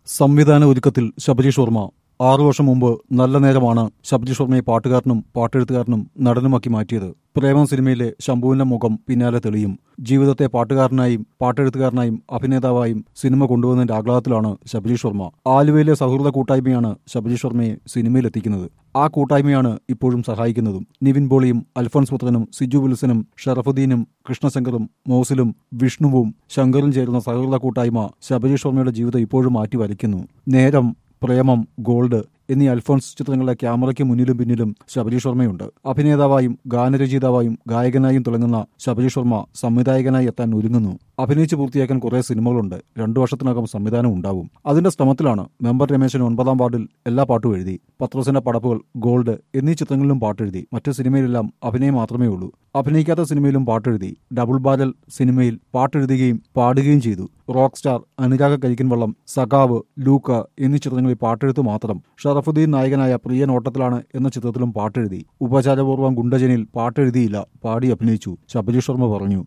സംവിധാന ഒരുക്കത്തിൽ ശബരീഷ് വർമ്മ ആറു വർഷം മുമ്പ് നല്ല നേരമാണ് ശബരീഷ് വർമ്മയെ പാട്ടുകാരനും പാട്ടെഴുത്തുകാരനും നടനുമാക്കി മാറ്റിയത് പ്രേമം സിനിമയിലെ ശംഭുവിന്റെ മുഖം പിന്നാലെ തെളിയും ജീവിതത്തെ പാട്ടുകാരനായും പാട്ടെഴുത്തുകാരനായും അഭിനേതാവായും സിനിമ കൊണ്ടുവന്നതിന്റെ ആഹ്ലാദത്തിലാണ് ശബരീഷ് വർമ്മ ആലുവയിലെ സൗഹൃദ കൂട്ടായ്മയാണ് ശബരീഷ് വർമ്മയെ സിനിമയിലെത്തിക്കുന്നത് ആ കൂട്ടായ്മയാണ് ഇപ്പോഴും സഹായിക്കുന്നതും നിവിൻ പോളിയും അൽഫോൺസ് പുത്രനും സിജു വിൽസനും ഷറഫുദ്ദീനും കൃഷ്ണശങ്കറും മോസിലും വിഷ്ണുവും ശങ്കറും ചേരുന്ന സൗഹൃദ കൂട്ടായ്മ ശബരീഷ് വർമ്മയുടെ ജീവിതം ഇപ്പോഴും മാറ്റി വരയ്ക്കുന്നു നേരം പ്രേമം ഗോൾഡ് എന്നീ അൽഫോൺസ് ചിത്രങ്ങളുടെ ക്യാമറയ്ക്ക് മുന്നിലും പിന്നിലും ശബരീഷ് വർമ്മയുണ്ട് അഭിനേതാവായും ഗാനരചയിതാവായും ഗായകനായും തിളങ്ങുന്ന ശബരീഷ് വർമ്മ സംവിധായകനായി എത്താൻ ഒരുങ്ങുന്നു അഭിനയിച്ച് പൂർത്തിയാക്കാൻ കുറെ സിനിമകളുണ്ട് രണ്ടു വർഷത്തിനകം സംവിധാനം ഉണ്ടാവും അതിന്റെ ശ്രമത്തിലാണ് മെമ്പർ രമേശന് ഒൻപതാം വാർഡിൽ എല്ലാ പാട്ടും എഴുതി പത്രോസിന്റെ പടപ്പുകൾ ഗോൾഡ് എന്നീ ചിത്രങ്ങളിലും പാട്ടെഴുതി മറ്റു സിനിമയിലെല്ലാം അഭിനയം മാത്രമേ ഉള്ളൂ അഭിനയിക്കാത്ത സിനിമയിലും പാട്ടെഴുതി ഡബിൾ ബാരൽ സിനിമയിൽ പാട്ടെഴുതുകയും പാടുകയും ചെയ്തു റോക്ക് സ്റ്റാർ അനുരാഗ കരിക്കിൻവള്ളം സഖാവ് ലൂക്ക എന്നീ ചിത്രങ്ങളിൽ പാട്ടെഴുത്തു മാത്രം ഷറഫുദ്ദീൻ നായകനായ പ്രിയ നോട്ടത്തിലാണ് എന്ന ചിത്രത്തിലും പാട്ടെഴുതി ഉപചാരപൂർവ്വം ഗുണ്ടജനിൽ പാട്ടെഴുതിയില്ല പാടി അഭിനയിച്ചു ശബരീഷ് വർമ്മ പറഞ്ഞു